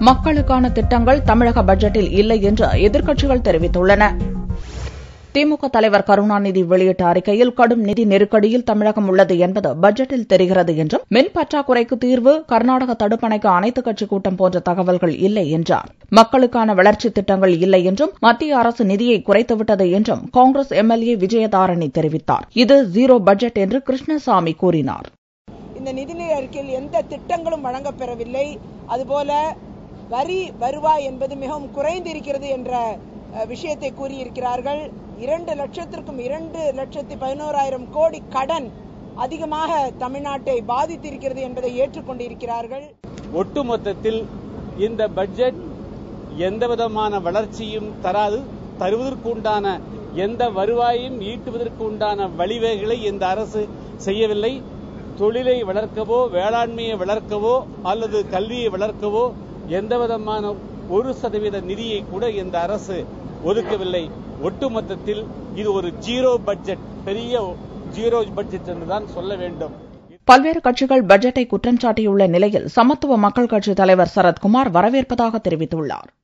மக்களுக்கான திட்டங்கள் தமிழக பட்ஜெட்டில் இல்லை என்று எதிர்க்கட்சிகள் தெரிவித்துள்ளன திமுக தலைவர் கருணாநிதி வெளியிட்ட அறிக்கையில் கடும் நிதி நெருக்கடியில் தமிழகம் உள்ளது என்பது பட்ஜெட்டில் தெரிகிறது என்றும் மின் பற்றாக்குறைக்கு தீர்வு கர்நாடக தடுப்பணைக்கு அனைத்துக் கட்சி கூட்டம் போன்ற தகவல்கள் இல்லை என்றார் மக்களுக்கான வளர்ச்சித் திட்டங்கள் இல்லை என்றும் மத்திய அரசு நிதியை குறைத்துவிட்டது என்றும் காங்கிரஸ் எம்எல்ஏ விஜயதாரணி தெரிவித்தார் இது ஜீரோ பட்ஜெட் என்று கிருஷ்ணசாமி கூறினார் இந்த நிதிநிலை அறிக்கையில் எந்த திட்டங்களும் வழங்கப்பெறவில்லை அதுபோல வரி வருவாய் என்பது மிகவும் குறைந்திருக்கிறது என்ற அஹ், விஷயத்தை கூறியிருக்கிறார்கள் இரண்டு லட்சத்திற்கும் இரண்டு லட்சத்தி பதினோராயிரம் கோடி கடன் அதிகமாக தமிழ்நாட்டை பாதித்திருக்கிறது என்பதை ஏற்றுக்கொண்டிருக்கிறார்கள் ஒட்டுமொத்தத்தில் இந்த பட்ஜெட் எந்த விதமான வளர்ச்சியும் தராது தருவதற்குண்டான எந்த வருவாயும் ஈட்டுவதற்கு உண்டான வழிவகைகளை இந்த அரசு செய்யவில்லை தொழிலை வளர்க்கவோ வேளாண்மையை வளர்க்கவோ அல்லது கல்வியை வளர்க்கவோ எந்த விதமான ஒரு சதவீத நிதியை கூட இந்த அரசு ஒதுக்கவில்லை ஒட்டுமொத்தத்தில் இது ஒரு ஜீரோ பட்ஜெட் பெரிய ஜீரோ பட்ஜெட் என்றுதான் சொல்ல வேண்டும் பல்வேறு கட்சிகள் பட்ஜெட்டை குற்றம் சாட்டியுள்ள நிலையில் சமத்துவ மக்கள் கட்சித் தலைவர் சரத்குமார் வரவேற்பதாக தெரிவித்துள்ளார்